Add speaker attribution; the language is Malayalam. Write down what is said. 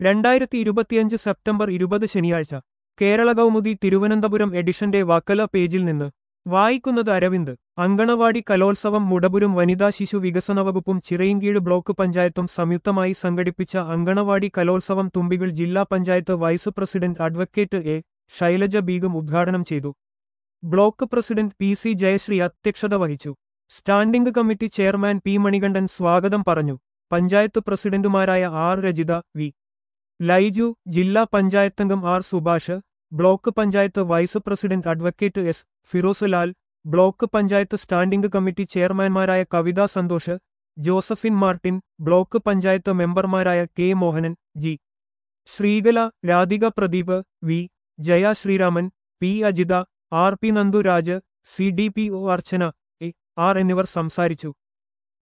Speaker 1: രണ്ടായിരത്തി ഇരുപത്തിയഞ്ച് സെപ്റ്റംബർ ഇരുപത് ശനിയാഴ്ച കേരള കൗമുദി തിരുവനന്തപുരം എഡിഷന്റെ വക്കല പേജിൽ നിന്ന് വായിക്കുന്നത് അരവിന്ദ് അങ്കണവാടി കലോത്സവം മുടപുരം വനിതാ ശിശു വികസന വകുപ്പും ചിറയിൻകീഴ് ബ്ലോക്ക് പഞ്ചായത്തും സംയുക്തമായി സംഘടിപ്പിച്ച അങ്കണവാടി കലോത്സവം തുമ്പികൾ ജില്ലാ panchayat vice president advocate A Shailaja Begum ഉദ്ഘാടനം ചെയ്തു block president P C Jayasree അധ്യക്ഷത വഹിച്ചു standing committee chairman P Manikandan സ്വാഗതം പറഞ്ഞു പഞ്ചായത്ത് പ്രസിഡന്റുമാരായ ആർ രജിത വി ലൈജു ജില്ലാ പഞ്ചായത്തംഗം R Subhash block panchayat vice president advocate S Firoz Lal block panchayat standing committee ചെയർമാൻമാരായ Kavitha Santhosh Josephine Martin block panchayat മെമ്പർമാരായ K Mohanan G Sreekala Radhika Pradeep V Jaya Sreeraman P Ajitha R P Nanduraj C D P O Archana A R എന്നിവർ സംസാരിച്ചു